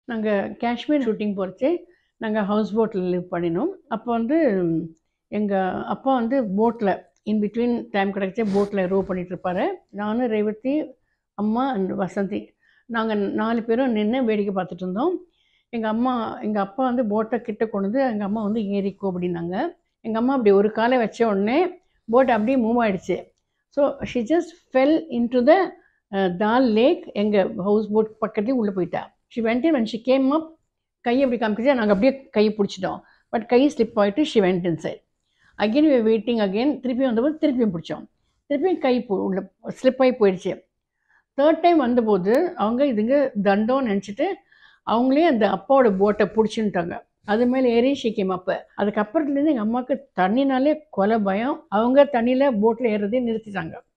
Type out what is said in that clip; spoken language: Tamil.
நாங்கள் காஷ்மீர் ஷூட்டிங் போகிறச்சு நாங்கள் ஹவுஸ் போட்டில் லிவ் பண்ணினோம் அப்போ வந்து எங்கள் அப்பா வந்து போட்டில் இன் பிட்வீன் டைம் கிடைச்சே போட்டில் ரோ பண்ணிட்டு இருப்பாரு நானும் ரேவதி அம்மா அண்ட் வசந்தி நாங்கள் நாலு பேரும் நின்று வேடிக்கை பார்த்துட்டு இருந்தோம் எங்கள் அம்மா எங்கள் அப்பா வந்து போட்டை கிட்ட கொண்டு வந்து எங்கள் அம்மா வந்து ஏறிக்கோ அப்படின்னாங்க எங்கள் அம்மா அப்படி ஒரு காலை வச்ச உடனே போட் அப்படியே மூவ் ஆயிடுச்சு so she just fell in to the Dal lake எங்கள் ஹவுஸ் போட் பக்கத்துலேயே உள்ளே போயிட்டா she went in when she came up கையை அப்படி காமிக்கிச்சு நாங்கள் அப்படியே கையை பிடிச்சிட்டோம் பட் கை ஸ்லிப் ஆகிட்டு she went inside again we waiting again திருப்பி வந்தபோது திருப்பியும் பிடிச்சோம் திருப்பியும் கை போ- உள்ள ஸ்லிப் ஆகி போயிடுச்சு தேர்ட் டைம் வந்தபோது அவங்க இதுங்க தண்டோன்னு நினச்சிட்டு அவங்களே அந்த அப்பாவோட போட்டை பிடிச்சின்ட்டாங்க அது மேலே ஏறி ஷிக்கிம் அப்போ அதுக்கப்புறத்துலேருந்து எங்கள் அம்மாவுக்கு தண்ணினாலே கொலை பயம் அவங்க தண்ணியில் போட்டில் ஏறுறதே நிறுத்திட்டாங்க